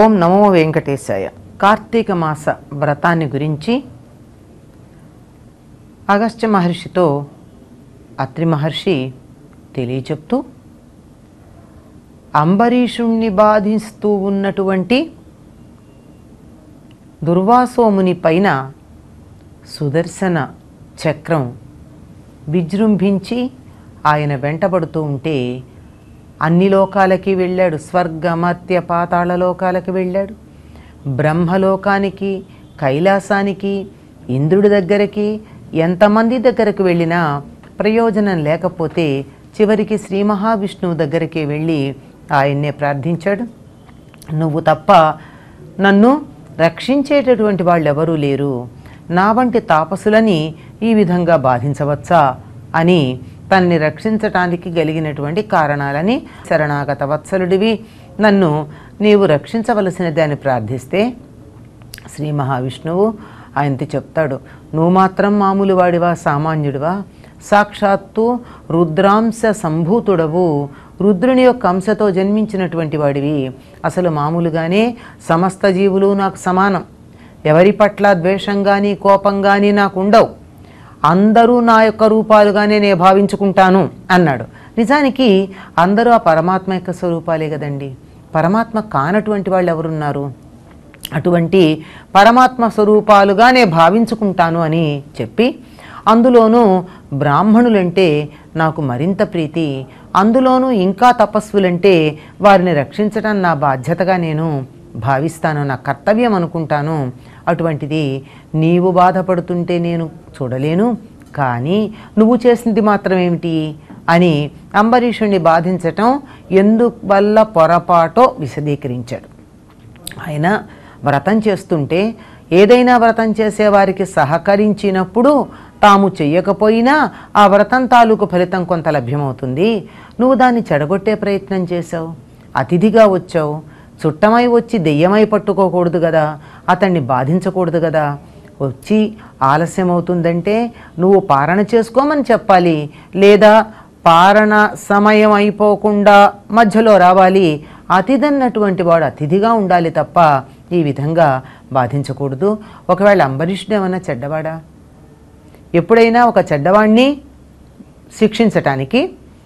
ఓం నమో వెంకటేశాయ కార్తీక మాస వ్రతాన్ని గురించి అగస్త్య మహర్షితో అత్రి మహర్షి తెలియచెప్తూ అంబరీషుణ్ణి బాధిస్తూ ఉన్నటువంటి దుర్వాసోముని పైన సుదర్శన చక్రం విజృంభించి ఆయన వెంటబడుతూ ఉంటే అన్ని లోకాలకి వెళ్ళాడు స్వర్గ మర్త్య పాతాళ లోకాలకి వెళ్ళాడు బ్రహ్మలోకానికి కైలాసానికి ఇంద్రుడి దగ్గరికి ఎంతమంది దగ్గరకు వెళ్ళినా ప్రయోజనం లేకపోతే చివరికి శ్రీ మహావిష్ణువు దగ్గరికి వెళ్ళి ఆయన్నే ప్రార్థించాడు నువ్వు తప్ప నన్ను రక్షించేటటువంటి వాళ్ళు ఎవరూ లేరు నా వంటి తాపసులని ఈ విధంగా బాధించవచ్చా అని తనని రక్షించటానికి కలిగినటువంటి కారణాలని శరణాగత వత్సలుడివి నన్ను నీవు రక్షించవలసినది అని ప్రార్థిస్తే శ్రీ మహావిష్ణువు ఆయనతో చెప్తాడు నువ్వు మాత్రం మామూలు వాడివా సామాన్యుడివా సాక్షాత్తు రుద్రాంశ సంభూతుడవు రుద్రుని యొక్క అంశతో జన్మించినటువంటి వాడివి అసలు మామూలుగానే సమస్త జీవులు నాకు సమానం ఎవరి పట్ల ద్వేషం కానీ కోపం కానీ నాకు ఉండవు అందరూ నా యొక్క రూపాలుగానే నేను భావించుకుంటాను అన్నాడు నిజానికి అందరూ ఆ పరమాత్మ యొక్క స్వరూపాలే కదండి పరమాత్మ కానటువంటి వాళ్ళు ఎవరున్నారు అటువంటి పరమాత్మ స్వరూపాలుగా నేను భావించుకుంటాను అని చెప్పి అందులోనూ బ్రాహ్మణులంటే నాకు మరింత ప్రీతి అందులోనూ ఇంకా తపస్సులంటే వారిని రక్షించడం నా బాధ్యతగా నేను భావిస్తాను నా కర్తవ్యం అనుకుంటాను అటువంటిది నీవు బాధపడుతుంటే నేను చూడలేను కానీ నువ్వు చేసింది మాత్రం ఏమిటి అని అంబరీషుణ్ణి బాధించటం ఎందువల్ల పొరపాటో విశదీకరించాడు ఆయన వ్రతం చేస్తుంటే ఏదైనా వ్రతం చేసేవారికి సహకరించినప్పుడు తాము చెయ్యకపోయినా ఆ వ్రతం తాలూకు ఫలితం కొంత లభ్యమవుతుంది నువ్వు దాన్ని చెడగొట్టే ప్రయత్నం చేశావు అతిథిగా వచ్చావు చుట్టమై వచ్చి దెయ్యమై పట్టుకోకూడదు కదా అతన్ని బాధించకూడదు కదా వచ్చి ఆలస్యం అవుతుందంటే నువ్వు పారణ చేసుకోమని చెప్పాలి లేదా పారణ సమయం అయిపోకుండా మధ్యలో రావాలి అతిథన్నటువంటి వాడు అతిథిగా ఉండాలి తప్ప ఈ విధంగా బాధించకూడదు ఒకవేళ అంబరీషుడు ఏమన్నా చెడ్డవాడా ఎప్పుడైనా ఒక చెడ్డవాణ్ణి శిక్షించటానికి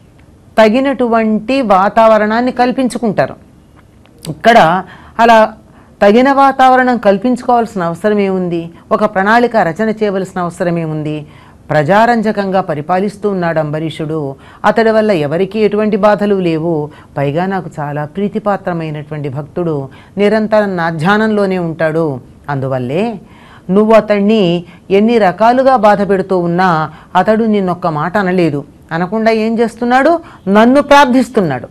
తగినటువంటి వాతావరణాన్ని కల్పించుకుంటారు ఇక్కడ అలా తగిన వాతావరణం కల్పించుకోవాల్సిన అవసరం ఏముంది ఒక ప్రణాళిక రచన చేయవలసిన అవసరం ఏముంది ప్రజారంజకంగా పరిపాలిస్తూ ఉన్నాడు అంబరీషుడు అతడి వల్ల ఎవరికీ ఎటువంటి బాధలు లేవు పైగా నాకు చాలా ప్రీతిపాత్రమైనటువంటి భక్తుడు నిరంతరం నా ధ్యానంలోనే ఉంటాడు అందువల్లే నువ్వు అతన్ని ఎన్ని రకాలుగా బాధ పెడుతూ ఉన్నా అతడు నిన్నొక్క మాట అనలేదు అనకుండా ఏం చేస్తున్నాడు నన్ను ప్రార్థిస్తున్నాడు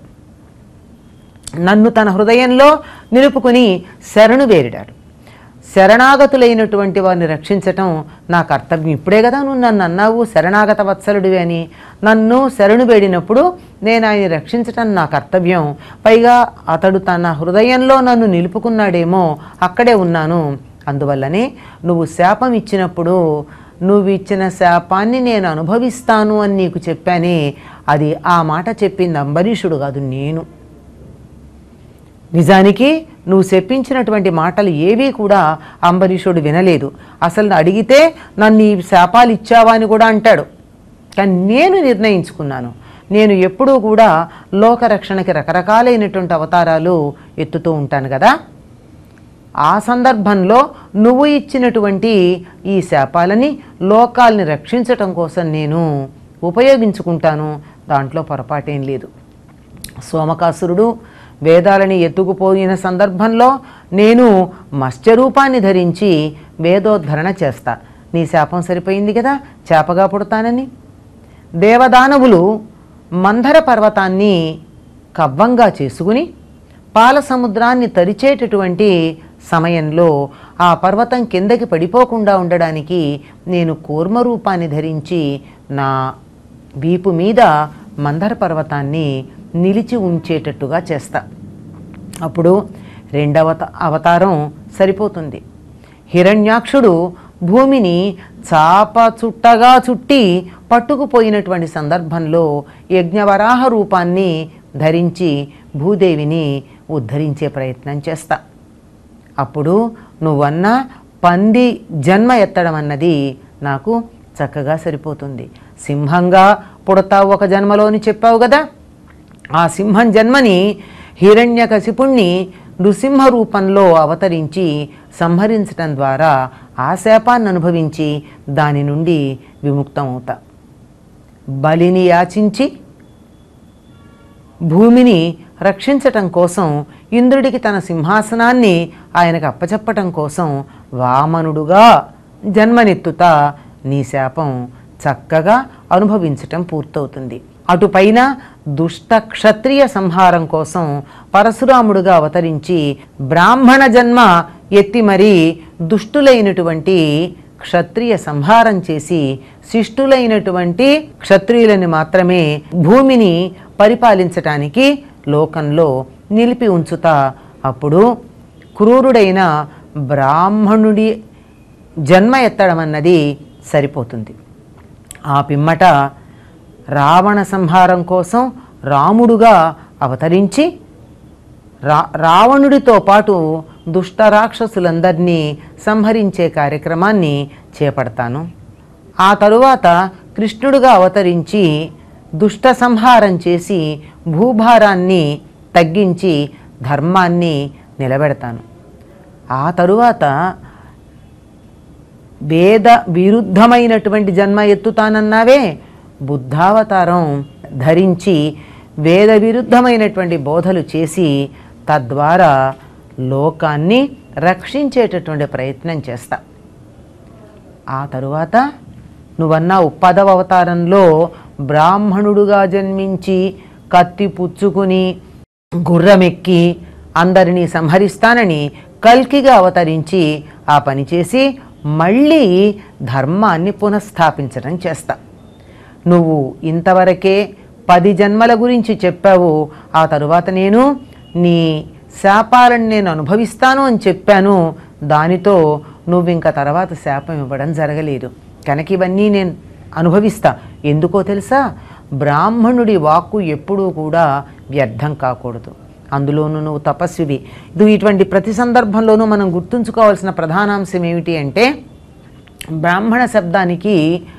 నన్ను తన హృదయంలో నిలుపుకుని శరణు వేరిడాడు శరణాగతులైనటువంటి వారిని రక్షించటం నా కర్తవ్యం ఇప్పుడే కదా నువ్వు నన్ను అన్నావు శరణాగత వత్సలుడివి అని నన్ను శరణు వేడినప్పుడు నేను ఆయన రక్షించటం నా కర్తవ్యం పైగా అతడు తన హృదయంలో నన్ను నిలుపుకున్నాడేమో అక్కడే ఉన్నాను అందువల్లనే నువ్వు శాపం ఇచ్చినప్పుడు నువ్వు ఇచ్చిన శాపాన్ని నేను అనుభవిస్తాను అని నీకు చెప్పానే అది ఆ మాట చెప్పింది అంబరీషుడు కాదు నేను నిజానికి నువ్వు చెప్పించినటువంటి మాటలు ఏవీ కూడా అంబరీషుడు వినలేదు అసలు అడిగితే నన్ను ఈ శాపాలు ఇచ్చావా అని కూడా అంటాడు కానీ నేను నిర్ణయించుకున్నాను నేను ఎప్పుడూ కూడా లోకరక్షణకి రకరకాలైనటువంటి అవతారాలు ఎత్తుతూ ఉంటాను కదా ఆ సందర్భంలో నువ్వు ఇచ్చినటువంటి ఈ శాపాలని లోకాల్ని రక్షించటం కోసం నేను ఉపయోగించుకుంటాను దాంట్లో పొరపాటేం లేదు సోమకాసురుడు వేదాలని ఎత్తుకుపోయిన సందర్భంలో నేను మత్స్యరూపాన్ని ధరించి వేదోద్ధరణ చేస్తా నీ శాపం సరిపోయింది కదా చేపగా పుడతానని దేవదానవులు మందర పర్వతాన్ని కవ్వంగా చేసుకుని పాల సముద్రాన్ని తరిచేటటువంటి సమయంలో ఆ పర్వతం కిందకి పడిపోకుండా ఉండడానికి నేను కూర్మ రూపాన్ని ధరించి నా వీపు మీద మందర పర్వతాన్ని నిలిచి ఉంచేటట్టుగా చేస్తా అప్పుడు రెండవ త- అవతారం సరిపోతుంది హిరణ్యాక్షుడు భూమిని చాప చుట్టగా చుట్టి పట్టుకుపోయినటువంటి సందర్భంలో యజ్ఞవరాహ రూపాన్ని ధరించి భూదేవిని ఉద్ధరించే ప్రయత్నం చేస్తా అప్పుడు నువ్వన్న పంది జన్మ ఎత్తడం అన్నది నాకు చక్కగా సరిపోతుంది సింహంగా పుడతావు ఒక జన్మలోని చెప్పావు కదా ఆ సింహం జన్మని హిరణ్యకశిపుణ్ణి నృసింహ రూపంలో అవతరించి సంహరించటం ద్వారా ఆ శాపాన్ని అనుభవించి దాని నుండి విముక్తమవుతా బలిని యాచించి భూమిని రక్షించటం కోసం ఇంద్రుడికి తన సింహాసనాన్ని ఆయనకు అప్పచెప్పటం కోసం వామనుడుగా జన్మనెత్తుతా నీ శాపం చక్కగా అనుభవించటం పూర్తవుతుంది అటుపైన దుష్ట క్షత్రియ సంహారం కోసం పరశురాముడుగా అవతరించి బ్రాహ్మణ జన్మ ఎత్తి మరీ దుష్టులైనటువంటి క్షత్రియ సంహారం చేసి శిష్టులైనటువంటి క్షత్రియులని మాత్రమే భూమిని పరిపాలించటానికి లోకంలో నిలిపి ఉంచుతా అప్పుడు క్రూరుడైన బ్రాహ్మణుడి జన్మ ఎత్తడం అన్నది సరిపోతుంది ఆ పిమ్మట రావణ సంహారం కోసం రాముడుగా అవతరించి రా రావణుడితో పాటు దుష్ట రాక్షసులందరినీ సంహరించే కార్యక్రమాన్ని చేపడతాను ఆ తరువాత కృష్ణుడుగా అవతరించి దుష్ట సంహారం చేసి భూభారాన్ని తగ్గించి ధర్మాన్ని నిలబెడతాను ఆ తరువాత వేద విరుద్ధమైనటువంటి జన్మ ఎత్తుతానన్నావే బుద్ధావతారం ధరించి వేద విరుద్ధమైనటువంటి బోధలు చేసి తద్వారా లోకాన్ని రక్షించేటటువంటి ప్రయత్నం చేస్తా ఆ తరువాత నువ్వన్నా ఉప్పదవ అవతారంలో బ్రాహ్మణుడుగా జన్మించి కత్తి పుచ్చుకుని గుర్రమెక్కి అందరినీ సంహరిస్తానని కల్కిగా అవతరించి ఆ పని చేసి మళ్ళీ ధర్మాన్ని పునఃస్థాపించడం చేస్తా నువ్వు ఇంతవరకే పది జన్మల గురించి చెప్పావు ఆ తరువాత నేను నీ శాపాలను నేను అనుభవిస్తాను అని చెప్పాను దానితో నువ్వు ఇంకా తర్వాత శాపం ఇవ్వడం జరగలేదు కనుక ఇవన్నీ నేను అనుభవిస్తా ఎందుకో తెలుసా బ్రాహ్మణుడి వాక్కు ఎప్పుడూ కూడా వ్యర్థం కాకూడదు అందులోనూ నువ్వు తపస్వివి ఇది ఇటువంటి ప్రతి సందర్భంలోనూ మనం గుర్తుంచుకోవాల్సిన ప్రధానాంశం ఏమిటి అంటే బ్రాహ్మణ శబ్దానికి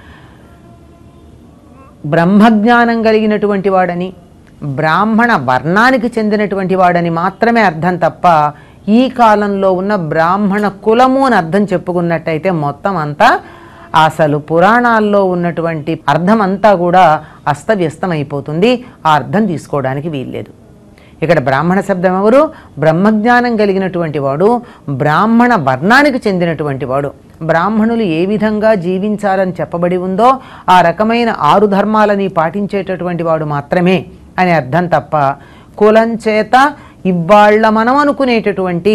బ్రహ్మజ్ఞానం కలిగినటువంటి వాడని బ్రాహ్మణ వర్ణానికి చెందినటువంటి వాడని మాత్రమే అర్థం తప్ప ఈ కాలంలో ఉన్న బ్రాహ్మణ కులము అని అర్థం చెప్పుకున్నట్టయితే మొత్తం అంతా అసలు పురాణాల్లో ఉన్నటువంటి అర్థం అంతా కూడా అస్తవ్యస్తమైపోతుంది ఆ అర్థం తీసుకోవడానికి వీల్లేదు ఇక్కడ బ్రాహ్మణ శబ్దం ఎవరు బ్రహ్మజ్ఞానం కలిగినటువంటి వాడు బ్రాహ్మణ వర్ణానికి చెందినటువంటి వాడు బ్రాహ్మణులు ఏ విధంగా జీవించాలని చెప్పబడి ఉందో ఆ రకమైన ఆరు ధర్మాలని పాటించేటటువంటి వాడు మాత్రమే అని అర్థం తప్ప కులం చేత ఇవాళ్ళ మనం అనుకునేటటువంటి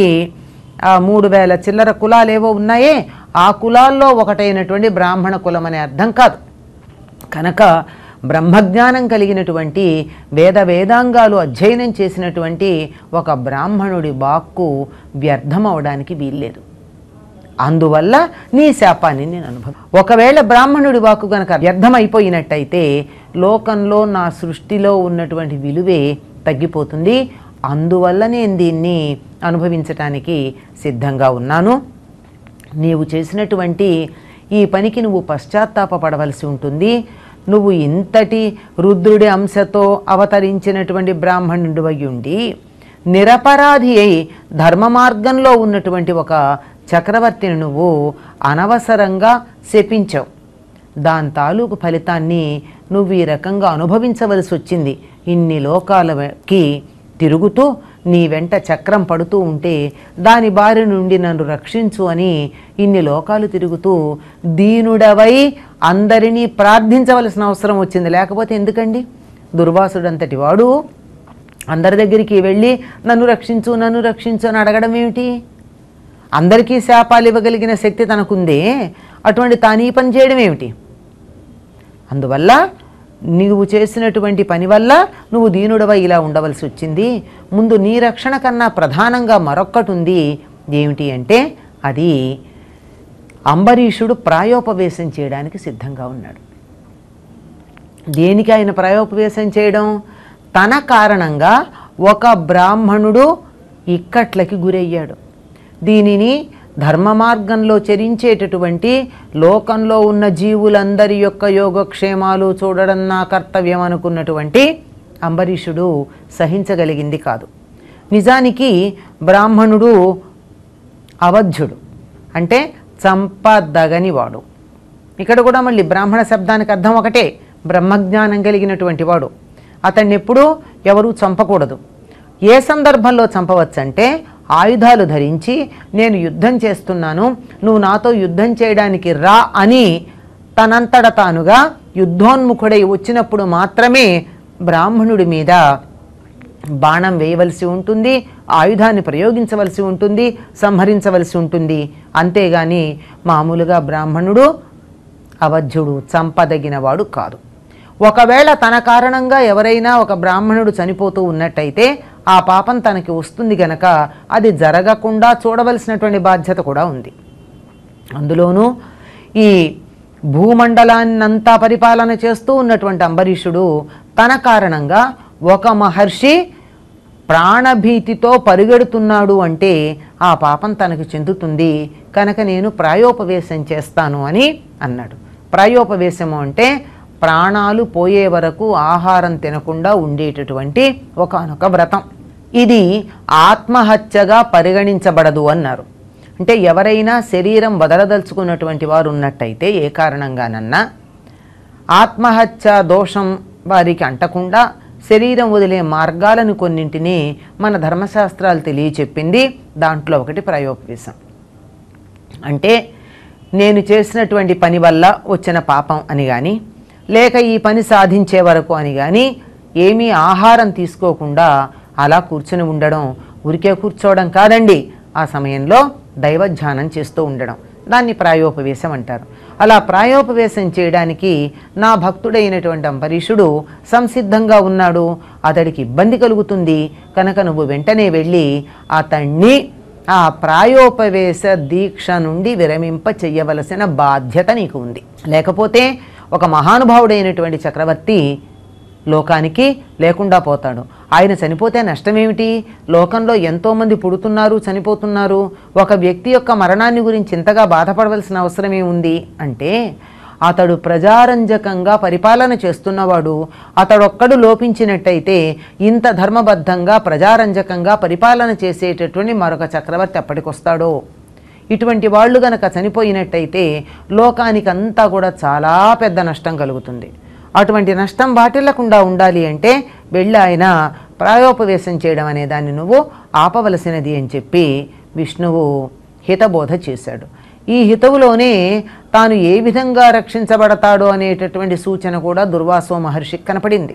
ఆ మూడు వేల చిల్లర కులాలేవో ఉన్నాయే ఆ కులాల్లో ఒకటైనటువంటి బ్రాహ్మణ కులం అనే అర్థం కాదు కనుక బ్రహ్మజ్ఞానం కలిగినటువంటి వేద వేదాంగాలు అధ్యయనం చేసినటువంటి ఒక బ్రాహ్మణుడి వాక్కు వ్యర్థమవడానికి వీల్లేదు అందువల్ల నీ శాపాన్ని నేను అనుభవం ఒకవేళ బ్రాహ్మణుడి వాక్కు గనక వ్యర్థమైపోయినట్టయితే లోకంలో నా సృష్టిలో ఉన్నటువంటి విలువే తగ్గిపోతుంది అందువల్ల నేను దీన్ని అనుభవించటానికి సిద్ధంగా ఉన్నాను నీవు చేసినటువంటి ఈ పనికి నువ్వు పశ్చాత్తాపపడవలసి ఉంటుంది నువ్వు ఇంతటి రుద్రుడి అంశతో అవతరించినటువంటి బ్రాహ్మణుడు ఉండి నిరపరాధి అయి ధర్మ మార్గంలో ఉన్నటువంటి ఒక చక్రవర్తిని నువ్వు అనవసరంగా శపించావు దాని తాలూకు ఫలితాన్ని నువ్వు ఈ రకంగా అనుభవించవలసి వచ్చింది ఇన్ని లోకాలకి తిరుగుతూ నీ వెంట చక్రం పడుతూ ఉంటే దాని బారి నుండి నన్ను రక్షించు అని ఇన్ని లోకాలు తిరుగుతూ దీనుడవై అందరినీ ప్రార్థించవలసిన అవసరం వచ్చింది లేకపోతే ఎందుకండి దుర్వాసుడంతటి వాడు అందరి దగ్గరికి వెళ్ళి నన్ను రక్షించు నన్ను రక్షించు అని అడగడం ఏమిటి అందరికీ శాపాలు ఇవ్వగలిగిన శక్తి తనకుందే అటువంటి తాను ఈ పని చేయడం ఏమిటి అందువల్ల నీవు చేసినటువంటి పని వల్ల నువ్వు దీనుడవై ఇలా ఉండవలసి వచ్చింది ముందు నీ రక్షణ కన్నా ప్రధానంగా మరొక్కటి ఉంది ఏమిటి అంటే అది అంబరీషుడు ప్రాయోపవేశం చేయడానికి సిద్ధంగా ఉన్నాడు దేనికి ఆయన ప్రాయోపవేశం చేయడం తన కారణంగా ఒక బ్రాహ్మణుడు ఇక్కట్లకి గురయ్యాడు దీనిని ధర్మ మార్గంలో చరించేటటువంటి లోకంలో ఉన్న జీవులందరి యొక్క యోగక్షేమాలు చూడడం నా కర్తవ్యం అనుకున్నటువంటి అంబరీషుడు సహించగలిగింది కాదు నిజానికి బ్రాహ్మణుడు అవధ్యుడు అంటే చంపదగని వాడు ఇక్కడ కూడా మళ్ళీ బ్రాహ్మణ శబ్దానికి అర్థం ఒకటే బ్రహ్మజ్ఞానం కలిగినటువంటి వాడు అతన్ని ఎప్పుడూ ఎవరూ చంపకూడదు ఏ సందర్భంలో చంపవచ్చంటే ఆయుధాలు ధరించి నేను యుద్ధం చేస్తున్నాను నువ్వు నాతో యుద్ధం చేయడానికి రా అని తనంతట తానుగా యుద్ధోన్ముఖుడై వచ్చినప్పుడు మాత్రమే బ్రాహ్మణుడి మీద బాణం వేయవలసి ఉంటుంది ఆయుధాన్ని ప్రయోగించవలసి ఉంటుంది సంహరించవలసి ఉంటుంది అంతేగాని మామూలుగా బ్రాహ్మణుడు అవధ్యుడు చంపదగినవాడు కాదు ఒకవేళ తన కారణంగా ఎవరైనా ఒక బ్రాహ్మణుడు చనిపోతూ ఉన్నట్టయితే ఆ పాపం తనకి వస్తుంది గనక అది జరగకుండా చూడవలసినటువంటి బాధ్యత కూడా ఉంది అందులోనూ ఈ భూమండలాన్నంతా పరిపాలన చేస్తూ ఉన్నటువంటి అంబరీషుడు తన కారణంగా ఒక మహర్షి ప్రాణభీతితో పరిగెడుతున్నాడు అంటే ఆ పాపం తనకు చెందుతుంది కనుక నేను ప్రాయోపవేశం చేస్తాను అని అన్నాడు ప్రాయోపవేశము అంటే ప్రాణాలు పోయే వరకు ఆహారం తినకుండా ఉండేటటువంటి ఒకానొక వ్రతం ఇది ఆత్మహత్యగా పరిగణించబడదు అన్నారు అంటే ఎవరైనా శరీరం వదలదలుచుకున్నటువంటి వారు ఉన్నట్టయితే ఏ కారణంగానన్నా ఆత్మహత్య దోషం వారికి అంటకుండా శరీరం వదిలే మార్గాలను కొన్నింటిని మన ధర్మశాస్త్రాలు తెలియచెప్పింది దాంట్లో ఒకటి ప్రయోపవేశం అంటే నేను చేసినటువంటి పని వల్ల వచ్చిన పాపం అని కానీ లేక ఈ పని సాధించే వరకు అని కానీ ఏమీ ఆహారం తీసుకోకుండా అలా కూర్చుని ఉండడం ఉరికే కూర్చోవడం కాదండి ఆ సమయంలో దైవధ్యానం చేస్తూ ఉండడం దాన్ని ప్రాయోపవేశం అంటారు అలా ప్రాయోపవేశం చేయడానికి నా భక్తుడైనటువంటి అంబరీషుడు సంసిద్ధంగా ఉన్నాడు అతడికి ఇబ్బంది కలుగుతుంది కనుక నువ్వు వెంటనే వెళ్ళి అతన్ని ఆ ప్రాయోపవేశ దీక్ష నుండి విరమింప చెయ్యవలసిన బాధ్యత నీకు ఉంది లేకపోతే ఒక మహానుభావుడైనటువంటి చక్రవర్తి లోకానికి లేకుండా పోతాడు ఆయన చనిపోతే నష్టమేమిటి లోకంలో ఎంతోమంది పుడుతున్నారు చనిపోతున్నారు ఒక వ్యక్తి యొక్క మరణాన్ని గురించి ఇంతగా బాధపడవలసిన అవసరమే ఉంది అంటే అతడు ప్రజారంజకంగా పరిపాలన చేస్తున్నవాడు అతడొక్కడు లోపించినట్టయితే ఇంత ధర్మబద్ధంగా ప్రజారంజకంగా పరిపాలన చేసేటటువంటి మరొక చక్రవర్తి ఎప్పటికొస్తాడో ఇటువంటి వాళ్ళు గనక చనిపోయినట్టయితే లోకానికి అంతా కూడా చాలా పెద్ద నష్టం కలుగుతుంది అటువంటి నష్టం వాటిల్లకుండా ఉండాలి అంటే వెళ్ళి ఆయన ప్రాయోపవేశం చేయడం అనే దాన్ని నువ్వు ఆపవలసినది అని చెప్పి విష్ణువు హితబోధ చేశాడు ఈ హితవులోనే తాను ఏ విధంగా రక్షించబడతాడో అనేటటువంటి సూచన కూడా దుర్వాసో మహర్షికి కనపడింది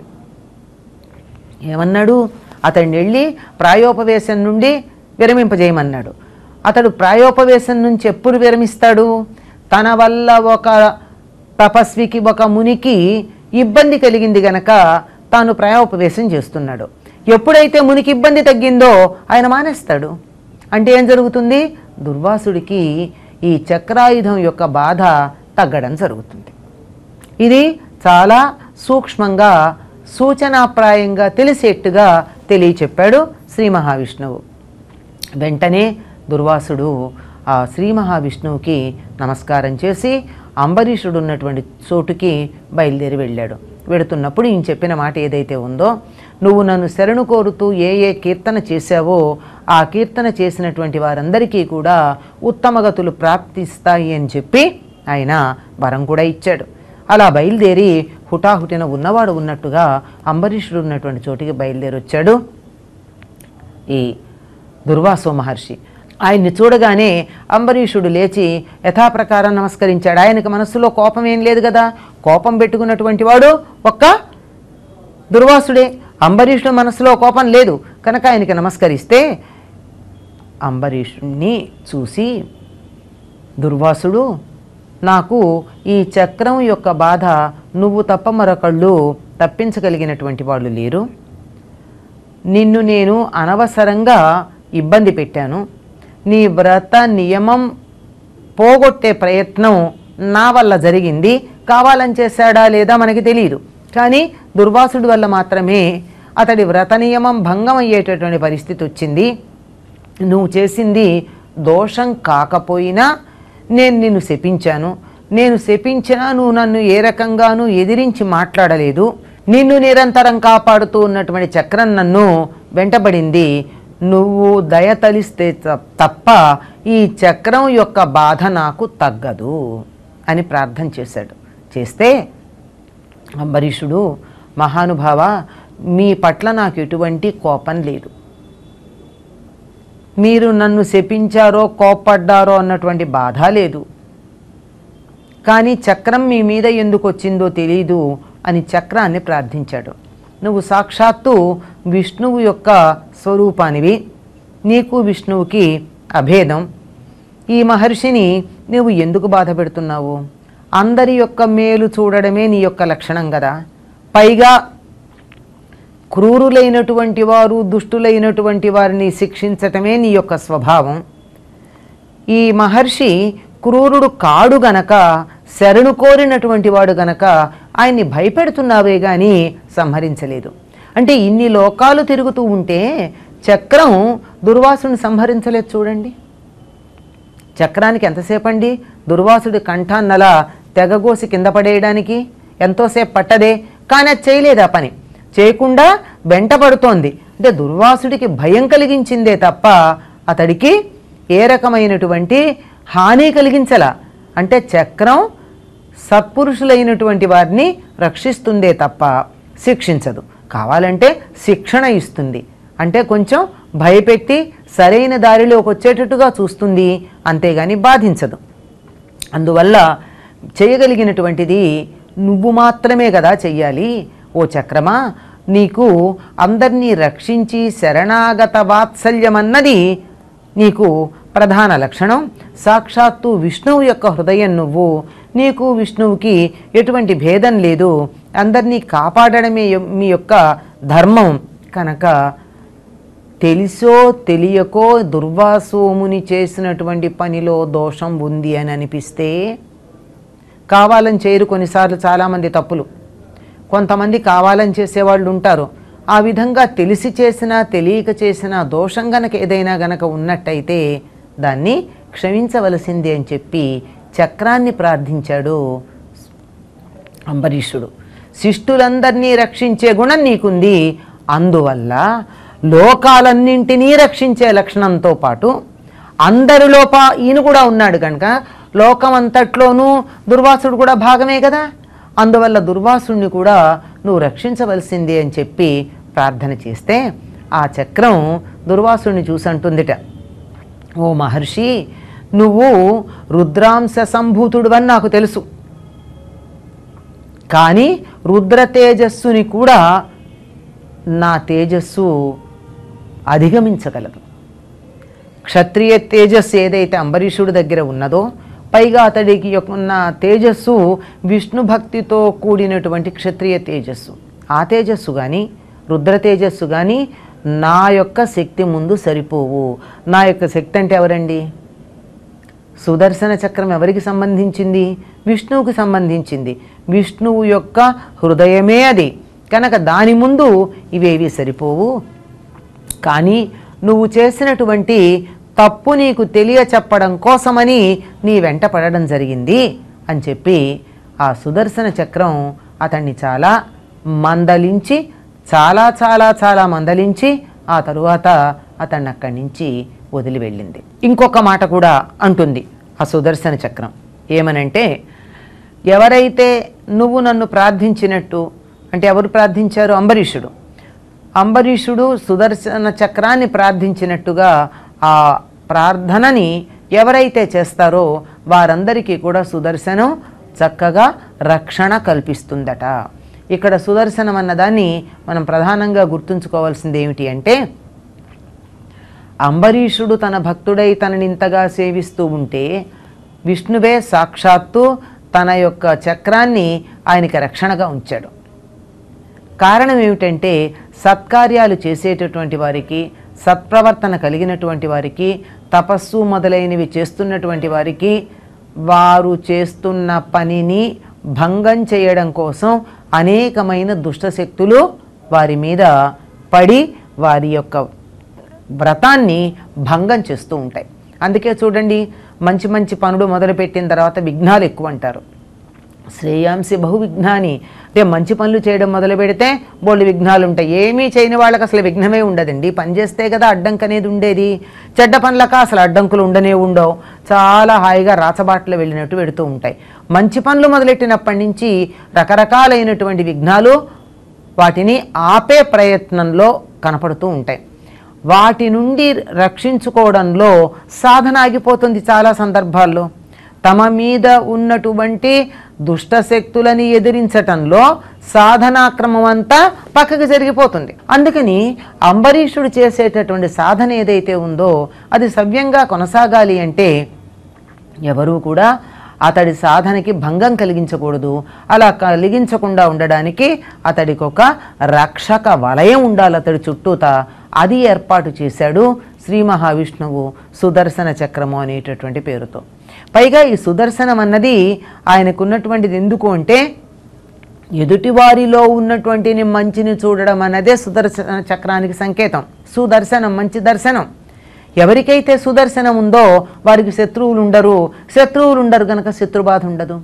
ఏమన్నాడు అతడిని వెళ్ళి ప్రాయోపవేశం నుండి విరమింపజేయమన్నాడు అతడు ప్రాయోపవేశం నుంచి ఎప్పుడు విరమిస్తాడు తన వల్ల ఒక తపస్వికి ఒక మునికి ఇబ్బంది కలిగింది గనక తాను ప్రాయోపవేశం చేస్తున్నాడు ఎప్పుడైతే మునికి ఇబ్బంది తగ్గిందో ఆయన మానేస్తాడు అంటే ఏం జరుగుతుంది దుర్వాసుడికి ఈ చక్రాయుధం యొక్క బాధ తగ్గడం జరుగుతుంది ఇది చాలా సూక్ష్మంగా సూచనాప్రాయంగా తెలిసేట్టుగా తెలియచెప్పాడు శ్రీ మహావిష్ణువు వెంటనే దుర్వాసుడు ఆ శ్రీ మహావిష్ణువుకి నమస్కారం చేసి అంబరీషుడు ఉన్నటువంటి చోటుకి బయలుదేరి వెళ్ళాడు వెడుతున్నప్పుడు ఈయన చెప్పిన మాట ఏదైతే ఉందో నువ్వు నన్ను శరణు కోరుతూ ఏ ఏ కీర్తన చేశావో ఆ కీర్తన చేసినటువంటి వారందరికీ కూడా ఉత్తమగతులు ప్రాప్తిస్తాయి అని చెప్పి ఆయన వరం కూడా ఇచ్చాడు అలా బయలుదేరి హుటాహుటిన ఉన్నవాడు ఉన్నట్టుగా అంబరీషుడు ఉన్నటువంటి చోటికి బయలుదేరి వచ్చాడు ఈ దుర్వాసో మహర్షి ఆయన్ని చూడగానే అంబరీషుడు లేచి యథాప్రకారం నమస్కరించాడు ఆయనకు మనస్సులో కోపం ఏం లేదు కదా కోపం పెట్టుకున్నటువంటి వాడు ఒక్క దుర్వాసుడే అంబరీషుడు మనసులో కోపం లేదు కనుక ఆయనకి నమస్కరిస్తే అంబరీషుణ్ణి చూసి దుర్వాసుడు నాకు ఈ చక్రం యొక్క బాధ నువ్వు తప్ప మరొకళ్ళు తప్పించగలిగినటువంటి వాళ్ళు లేరు నిన్ను నేను అనవసరంగా ఇబ్బంది పెట్టాను నీ వ్రత నియమం పోగొట్టే ప్రయత్నం నా వల్ల జరిగింది కావాలని చేశాడా లేదా మనకి తెలియదు కానీ దుర్వాసుడి వల్ల మాత్రమే అతడి వ్రత నియమం భంగం అయ్యేటటువంటి పరిస్థితి వచ్చింది నువ్వు చేసింది దోషం కాకపోయినా నేను నిన్ను శపించాను నేను శపించినా నువ్వు నన్ను ఏ రకంగానూ ఎదిరించి మాట్లాడలేదు నిన్ను నిరంతరం కాపాడుతూ ఉన్నటువంటి చక్రం నన్ను వెంటబడింది నువ్వు దయ తలిస్తే త- తప్ప ఈ చక్రం యొక్క బాధ నాకు తగ్గదు అని ప్రార్థన చేశాడు చేస్తే అంబరీషుడు మహానుభావ మీ పట్ల నాకు ఎటువంటి కోపం లేదు మీరు నన్ను శపించారో కోప్పడ్డారో అన్నటువంటి బాధ లేదు కానీ చక్రం మీ మీద ఎందుకు వచ్చిందో తెలియదు అని చక్రాన్ని ప్రార్థించాడు నువ్వు సాక్షాత్తు విష్ణువు యొక్క స్వరూపానివి నీకు విష్ణువుకి అభేదం ఈ మహర్షిని నువ్వు ఎందుకు బాధ పెడుతున్నావు అందరి యొక్క మేలు చూడడమే నీ యొక్క లక్షణం కదా పైగా క్రూరులైనటువంటి వారు దుష్టులైనటువంటి వారిని శిక్షించటమే నీ యొక్క స్వభావం ఈ మహర్షి క్రూరుడు కాడు గనక శరణు కోరినటువంటి వాడు గనక ఆయన్ని భయపెడుతున్నావే గాని సంహరించలేదు అంటే ఇన్ని లోకాలు తిరుగుతూ ఉంటే చక్రం దుర్వాసుని సంహరించలేదు చూడండి చక్రానికి ఎంతసేపు అండి దుర్వాసుడి కంఠాన్నలా తెగగోసి కింద పడేయడానికి ఎంతోసేపు పట్టదే కానీ అది చేయలేదు ఆ పని చేయకుండా వెంటబడుతోంది అంటే దుర్వాసుడికి భయం కలిగించిందే తప్ప అతడికి ఏ రకమైనటువంటి హాని కలిగించలా అంటే చక్రం సత్పురుషులైనటువంటి వారిని రక్షిస్తుందే తప్ప శిక్షించదు కావాలంటే శిక్షణ ఇస్తుంది అంటే కొంచెం భయపెట్టి సరైన దారిలోకి వచ్చేటట్టుగా చూస్తుంది అంతేగాని బాధించదు అందువల్ల చేయగలిగినటువంటిది నువ్వు మాత్రమే కదా చెయ్యాలి ఓ చక్రమా నీకు అందరినీ రక్షించి శరణాగత వాత్సల్యమన్నది నీకు ప్రధాన లక్షణం సాక్షాత్తు విష్ణువు యొక్క హృదయం నువ్వు నీకు విష్ణువుకి ఎటువంటి భేదం లేదు అందరినీ కాపాడడమే యొ- మీ యొక్క ధర్మం కనుక తెలిసో తెలియకో దుర్వాసోముని చేసినటువంటి పనిలో దోషం ఉంది అని అనిపిస్తే కావాలని చేయరు కొన్నిసార్లు చాలామంది తప్పులు కొంతమంది కావాలని చేసేవాళ్ళు ఉంటారు ఆ విధంగా తెలిసి చేసినా తెలియక చేసినా దోషం గనక ఏదైనా గనక ఉన్నట్టయితే దాన్ని క్షమించవలసింది అని చెప్పి చక్రాన్ని ప్రార్థించాడు అంబరీషుడు శిష్టులందరినీ రక్షించే గుణం నీకుంది అందువల్ల లోకాలన్నింటినీ రక్షించే లక్షణంతో పాటు అందరి లోప ఈయన కూడా ఉన్నాడు కనుక లోకం అంతట్లోనూ దుర్వాసుడు కూడా భాగమే కదా అందువల్ల దుర్వాసుడిని కూడా నువ్వు రక్షించవలసిందే అని చెప్పి ప్రార్థన చేస్తే ఆ చక్రం దుర్వాసుడిని చూసి అంటుందిట ఓ మహర్షి నువ్వు రుద్రాంశ సంభూతుడువని నాకు తెలుసు కానీ రుద్ర తేజస్సుని కూడా నా తేజస్సు అధిగమించగలదు క్షత్రియ తేజస్సు ఏదైతే అంబరీషుడి దగ్గర ఉన్నదో పైగా అతడికి యొక్క ఉన్న తేజస్సు విష్ణు భక్తితో కూడినటువంటి క్షత్రియ తేజస్సు ఆ తేజస్సు కానీ రుద్ర తేజస్సు కానీ నా యొక్క శక్తి ముందు సరిపోవు నా యొక్క శక్తి అంటే ఎవరండి సుదర్శన చక్రం ఎవరికి సంబంధించింది విష్ణువుకి సంబంధించింది విష్ణువు యొక్క హృదయమే అది కనుక దాని ముందు ఇవేవి సరిపోవు కానీ నువ్వు చేసినటువంటి తప్పు నీకు తెలియ చెప్పడం కోసమని నీ వెంట పడడం జరిగింది అని చెప్పి ఆ సుదర్శన చక్రం అతన్ని చాలా మందలించి చాలా చాలా చాలా మందలించి ఆ తరువాత అతన్ని అక్కడి నుంచి వదిలి వెళ్ళింది ఇంకొక మాట కూడా అంటుంది ఆ సుదర్శన చక్రం ఏమనంటే ఎవరైతే నువ్వు నన్ను ప్రార్థించినట్టు అంటే ఎవరు ప్రార్థించారు అంబరీషుడు అంబరీషుడు సుదర్శన చక్రాన్ని ప్రార్థించినట్టుగా ఆ ప్రార్థనని ఎవరైతే చేస్తారో వారందరికీ కూడా సుదర్శనం చక్కగా రక్షణ కల్పిస్తుందట ఇక్కడ సుదర్శనం అన్నదాన్ని మనం ప్రధానంగా గుర్తుంచుకోవాల్సింది ఏమిటి అంటే అంబరీషుడు తన భక్తుడై తనని ఇంతగా సేవిస్తూ ఉంటే విష్ణువే సాక్షాత్తు తన యొక్క చక్రాన్ని ఆయనకి రక్షణగా ఉంచాడు కారణం ఏమిటంటే సత్కార్యాలు చేసేటటువంటి వారికి సత్ప్రవర్తన కలిగినటువంటి వారికి తపస్సు మొదలైనవి చేస్తున్నటువంటి వారికి వారు చేస్తున్న పనిని భంగం చేయడం కోసం అనేకమైన దుష్టశక్తులు వారి మీద పడి వారి యొక్క వ్రతాన్ని భంగం చేస్తూ ఉంటాయి అందుకే చూడండి మంచి మంచి పనులు మొదలుపెట్టిన తర్వాత విఘ్నాలు ఎక్కువ అంటారు శ్రేయాంసి బహు విఘ్నాని అంటే మంచి పనులు చేయడం మొదలు పెడితే బోళ్ళు విఘ్నాలు ఉంటాయి ఏమీ చేయని వాళ్ళకి అసలు విఘ్నమే ఉండదండి పని చేస్తే కదా అడ్డంకి అనేది ఉండేది చెడ్డ పనులకు అసలు అడ్డంకులు ఉండనే ఉండవు చాలా హాయిగా రాచబాటలో వెళ్ళినట్టు వెడుతూ ఉంటాయి మంచి పనులు మొదలెట్టినప్పటి నుంచి రకరకాలైనటువంటి విఘ్నాలు వాటిని ఆపే ప్రయత్నంలో కనపడుతూ ఉంటాయి వాటి నుండి రక్షించుకోవడంలో సాధన ఆగిపోతుంది చాలా సందర్భాల్లో తమ మీద ఉన్నటువంటి దుష్ట శక్తులని ఎదిరించటంలో సాధనాక్రమం అంతా పక్కకి జరిగిపోతుంది అందుకని అంబరీషుడు చేసేటటువంటి సాధన ఏదైతే ఉందో అది సవ్యంగా కొనసాగాలి అంటే ఎవరూ కూడా అతడి సాధనకి భంగం కలిగించకూడదు అలా కలిగించకుండా ఉండడానికి అతడికి ఒక రక్షక వలయం ఉండాలి అతడి చుట్టూత అది ఏర్పాటు చేశాడు శ్రీ మహావిష్ణువు సుదర్శన చక్రము అనేటటువంటి పేరుతో పైగా ఈ సుదర్శనం అన్నది ఆయనకున్నటువంటిది ఎందుకు అంటే ఎదుటివారిలో ఉన్నటువంటి మంచిని చూడడం అన్నదే సుదర్శన చక్రానికి సంకేతం సుదర్శనం మంచి దర్శనం ఎవరికైతే సుదర్శనం ఉందో వారికి శత్రువులు ఉండరు శత్రువులు ఉండరు గనక శత్రుబాధ ఉండదు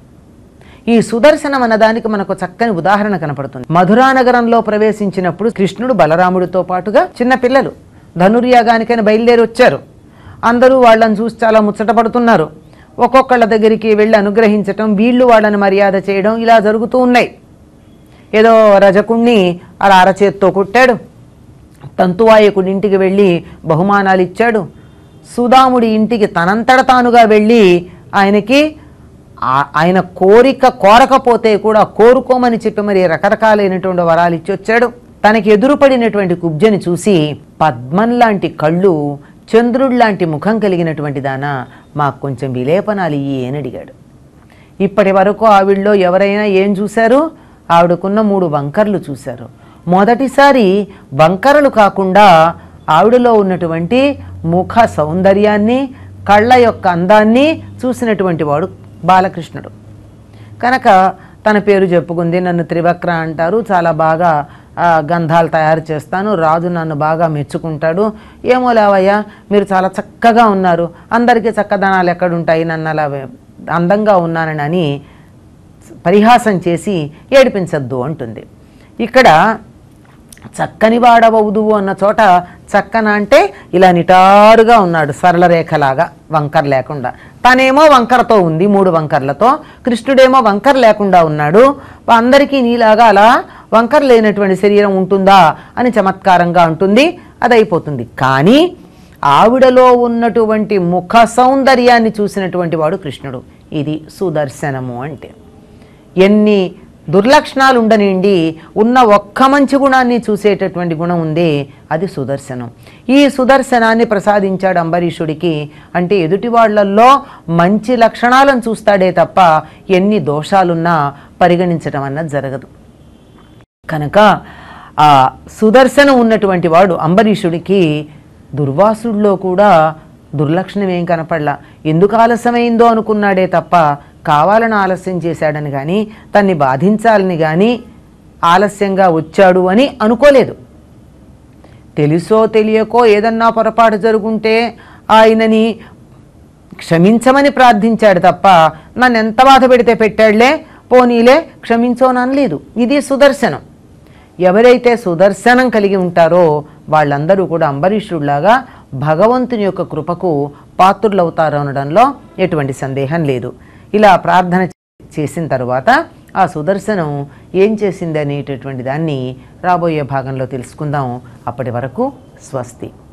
ఈ సుదర్శనం అన్నదానికి మనకు చక్కని ఉదాహరణ కనపడుతుంది మధురా నగరంలో ప్రవేశించినప్పుడు కృష్ణుడు బలరాముడితో పాటుగా చిన్న పిల్లలు ధనుర్యాగానికైనా బయలుదేరి వచ్చారు అందరూ వాళ్ళని చూసి చాలా ముచ్చటపడుతున్నారు ఒక్కొక్కళ్ళ దగ్గరికి వెళ్ళి అనుగ్రహించటం వీళ్ళు వాళ్ళని మర్యాద చేయడం ఇలా జరుగుతూ ఉన్నాయి ఏదో రజకుణ్ణి అలా అరచేత్తో కొట్టాడు తంతువాయకుడి ఇంటికి వెళ్ళి బహుమానాలు ఇచ్చాడు సుదాముడి ఇంటికి తనంతట తానుగా వెళ్ళి ఆయనకి ఆ- ఆయన కోరిక కోరకపోతే కూడా కోరుకోమని చెప్పి మరి రకరకాలైనటువంటి వరాలు ఇచ్చి వచ్చాడు తనకి ఎదురుపడినటువంటి కుబ్జని చూసి పద్మం లాంటి కళ్ళు చంద్రుడి లాంటి ముఖం కలిగినటువంటి దానా మాకు కొంచెం విలేపనాలు ఇయ్యి అని అడిగాడు ఇప్పటి వరకు ఆవిడలో ఎవరైనా ఏం చూశారు ఆవిడకున్న మూడు వంకర్లు చూశారు మొదటిసారి వంకరలు కాకుండా ఆవిడలో ఉన్నటువంటి ముఖ సౌందర్యాన్ని కళ్ళ యొక్క అందాన్ని చూసినటువంటి వాడు బాలకృష్ణుడు కనుక తన పేరు చెప్పుకుంది నన్ను త్రివక్ర అంటారు చాలా బాగా ఆ, గంధాలు తయారు చేస్తాను రాజు నన్ను బాగా మెచ్చుకుంటాడు ఏమో లేవయ్యా మీరు చాలా చక్కగా ఉన్నారు అందరికీ చక్కదనాలు ఎక్కడుంటాయి నన్ను అలా అందంగా ఉన్నానని అని పరిహాసం చేసి ఏడిపించద్దు అంటుంది ఇక్కడ చక్కని వాడవవుదువు అన్న చోట చక్కన అంటే ఇలా నిటారుగా ఉన్నాడు సరళ రేఖలాగా వంకర లేకుండా తనేమో వంకరతో ఉంది మూడు వంకర్లతో కృష్ణుడేమో వంకర లేకుండా ఉన్నాడు అందరికీ నీలాగా అలా వంకర లేనటువంటి శరీరం ఉంటుందా అని చమత్కారంగా ఉంటుంది అది అయిపోతుంది కానీ ఆవిడలో ఉన్నటువంటి ముఖ సౌందర్యాన్ని చూసినటువంటి వాడు కృష్ణుడు ఇది సుదర్శనము అంటే ఎన్ని దుర్లక్షణాలు ఉండనిండి ఉన్న ఒక్క మంచి గుణాన్ని చూసేటటువంటి గుణం ఉందే అది సుదర్శనం ఈ సుదర్శనాన్ని ప్రసాదించాడు అంబరీషుడికి అంటే ఎదుటి వాళ్ళల్లో మంచి లక్షణాలను చూస్తాడే తప్ప ఎన్ని దోషాలున్నా పరిగణించడం అన్నది జరగదు కనుక ఆ సుదర్శనం ఉన్నటువంటి వాడు అంబరీషుడికి దుర్వాసుడిలో కూడా దుర్లక్షణం ఏం కనపడలా ఎందుకు ఆలస్యమైందో అనుకున్నాడే తప్ప కావాలని ఆలస్యం చేశాడని కానీ తన్ని బాధించాలని కానీ ఆలస్యంగా వచ్చాడు అని అనుకోలేదు తెలుసో తెలియకో ఏదన్నా పొరపాటు జరుగుంటే ఆయనని క్షమించమని ప్రార్థించాడు తప్ప నన్ను ఎంత బాధ పెడితే పెట్టాడులే పోనీలే క్షమించోననలేదు ఇది సుదర్శనం ఎవరైతే సుదర్శనం కలిగి ఉంటారో వాళ్ళందరూ కూడా అంబరీషుడిలాగా భగవంతుని యొక్క కృపకు పాత్రులవుతారు అనడంలో ఎటువంటి సందేహం లేదు ఇలా ప్రార్థన చేసిన తరువాత ఆ సుదర్శనం ఏం చేసింది అనేటటువంటి దాన్ని రాబోయే భాగంలో తెలుసుకుందాం అప్పటి వరకు స్వస్తి